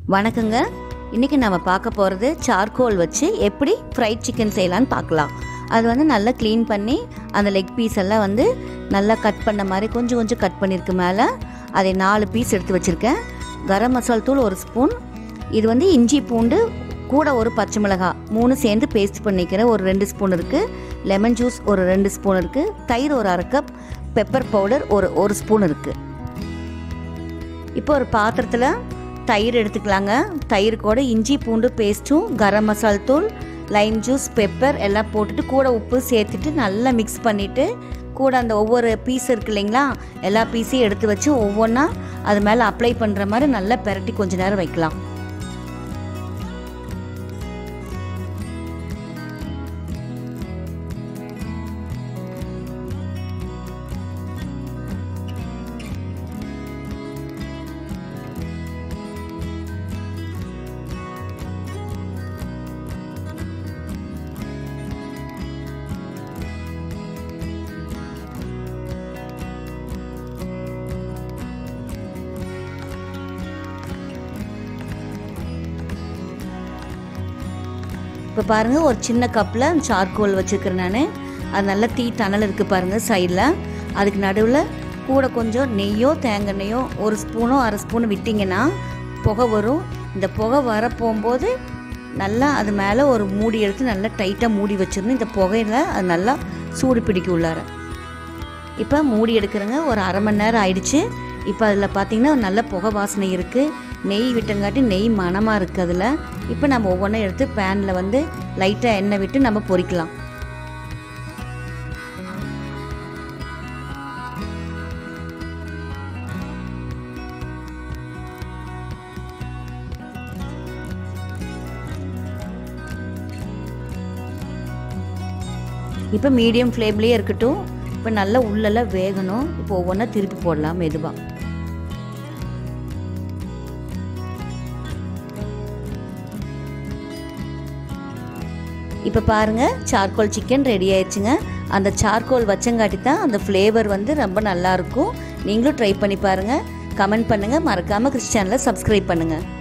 வணக்கங்க இன்றைக்கி நம்ம பார்க்க போகிறது சார்கோல் வச்சு எப்படி ஃப்ரைட் சிக்கன் செய்யலான்னு பார்க்கலாம் அது வந்து நல்லா க்ளீன் பண்ணி அந்த லெக் பீஸ் எல்லாம் வந்து நல்லா கட் பண்ண மாதிரி கொஞ்சம் கொஞ்சம் கட் பண்ணியிருக்கு மேலே அதை நாலு பீஸ் எடுத்து வச்சுருக்கேன் கரம் மசால் தூள் ஒரு ஸ்பூன் இது வந்து இஞ்சி பூண்டு கூட ஒரு பச்சை மிளகாய் மூணு சேர்ந்து பேஸ்ட் பண்ணிக்கிறேன் ஒரு ரெண்டு ஸ்பூன் இருக்குது லெமன் ஜூஸ் ஒரு ரெண்டு ஸ்பூன் இருக்குது தயிர் ஒரு அரை கப் பெப்பர் பவுடர் ஒரு ஒரு ஸ்பூன் இருக்குது இப்போ ஒரு பாத்திரத்தில் தயிர் எடுத்துக்கலாங்க தயிர் கூட இஞ்சி பூண்டு பேஸ்ட்டும் கரம் மசால் தூள் லைம் ஜூஸ் பெப்பர் எல்லாம் போட்டுட்டு கூட உப்பு சேர்த்துட்டு நல்லா மிக்ஸ் பண்ணிவிட்டு கூட அந்த ஒவ்வொரு பீஸ் இருக்கு இல்லைங்களா எல்லா பீஸையும் எடுத்து வச்சு ஒவ்வொன்றா அது மேலே அப்ளை பண்ணுற மாதிரி நல்லா பெரட்டி கொஞ்ச நேரம் வைக்கலாம் இப்போ பாருங்கள் ஒரு சின்ன கப்பில் சார்கோல் வச்சுருக்கிறேன் நான் அது நல்லா தீ தணல் இருக்குது பாருங்கள் சைடில் அதுக்கு நடுவில் கூட கொஞ்சம் நெய்யோ தேங்காய் நெய்யோ ஒரு ஸ்பூனோ அரை ஸ்பூன் விட்டிங்கன்னா புகை வரும் இந்த புகை வர போகும்போது நல்லா அது மேலே ஒரு மூடி எடுத்து நல்லா டைட்டாக மூடி வச்சிடணும் இந்த புகையில் அது நல்லா சூடு பிடிக்கும் உள்ளார இப்போ மூடி எடுக்கிறேங்க ஒரு அரை மணி நேரம் ஆயிடுச்சு இப்போ அதில் பார்த்தீங்கன்னா நல்ல புகை வாசனை இருக்குது நெய் விட்டங்காட்டி நெய் மணமாக இருக்குது அதில் இப்போ நம்ம ஒவ்வொன்றும் எடுத்து பேனில் வந்து லைட்டாக எண்ணெய் விட்டு நம்ம பொரிக்கலாம் இப்போ மீடியம் ஃப்ளேம்லேயே இருக்கட்டும் இப்போ நல்லா உள்ளெல்லாம் வேகணும் இப்போ ஒவ்வொன்றா திருப்பி போடலாம் மெதுவாக இப்போ பாருங்கள் சார்கோல் சிக்கன் ரெடி ஆயிடுச்சுங்க அந்த சார்கோல் வச்சங்காட்டி தான் அந்த ஃப்ளேவர் வந்து ரொம்ப நல்லாயிருக்கும் நீங்களும் ட்ரை பண்ணி பாருங்கள் கமெண்ட் பண்ணுங்கள் மறக்காமல் கிறிஸ்டியனில் சப்ஸ்கிரைப் பண்ணுங்கள்